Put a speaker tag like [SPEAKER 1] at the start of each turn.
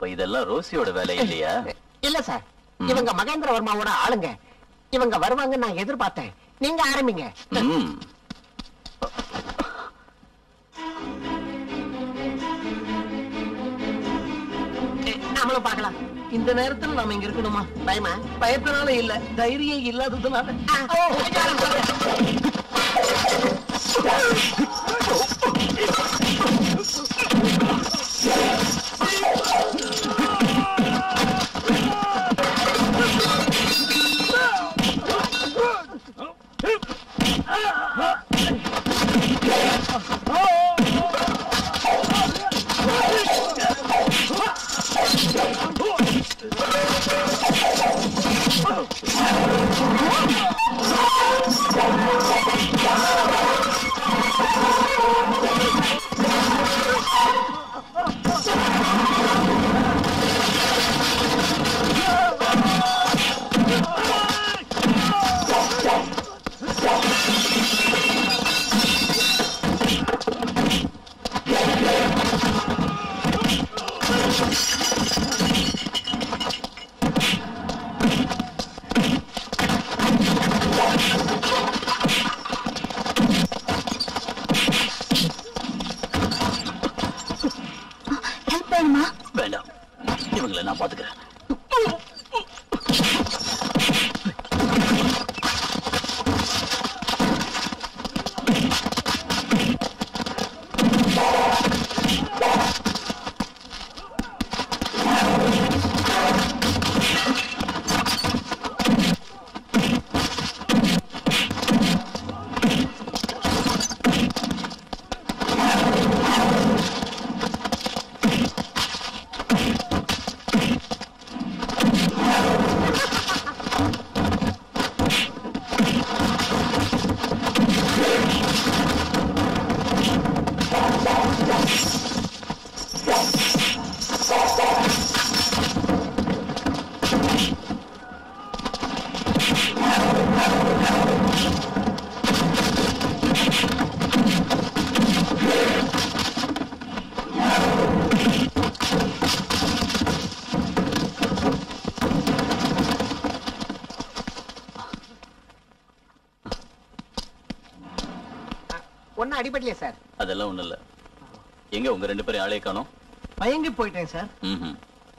[SPEAKER 1] அப்ப இதெல்லாம் ரோசியோட வேலை இல்லையா
[SPEAKER 2] இல்ல சார் இவங்க மகேந்திர வர்மாவோட ஆளுங்க இவங்க வருவாங்க நான் எதிர்பார்த்தேன் நீங்க ஆரம்பிங்க
[SPEAKER 1] ம்.
[SPEAKER 2] நம்மளும் பார்க்கலாம்
[SPEAKER 3] இந்த நேரத்துல நாம இங்க இருக்கணுமா
[SPEAKER 2] பயமா
[SPEAKER 3] பயத்தினால இல்ல தைரியம் இல்லாததுனால
[SPEAKER 4] ஹெல்ப் வேணுமா
[SPEAKER 1] வேண்டாம் இவங்களை நான் பாத்துக்கிறேன்
[SPEAKER 2] ஒன்னும் அடிபடலையே சார்
[SPEAKER 1] அதெல்லாம் ஒண்ணும் இல்ல எங்க உங்க ரெண்டு பேரும் ஆளே காணோம்
[SPEAKER 3] மயங்கி போயிட்டேன் சார்
[SPEAKER 1] ம்ஹும்.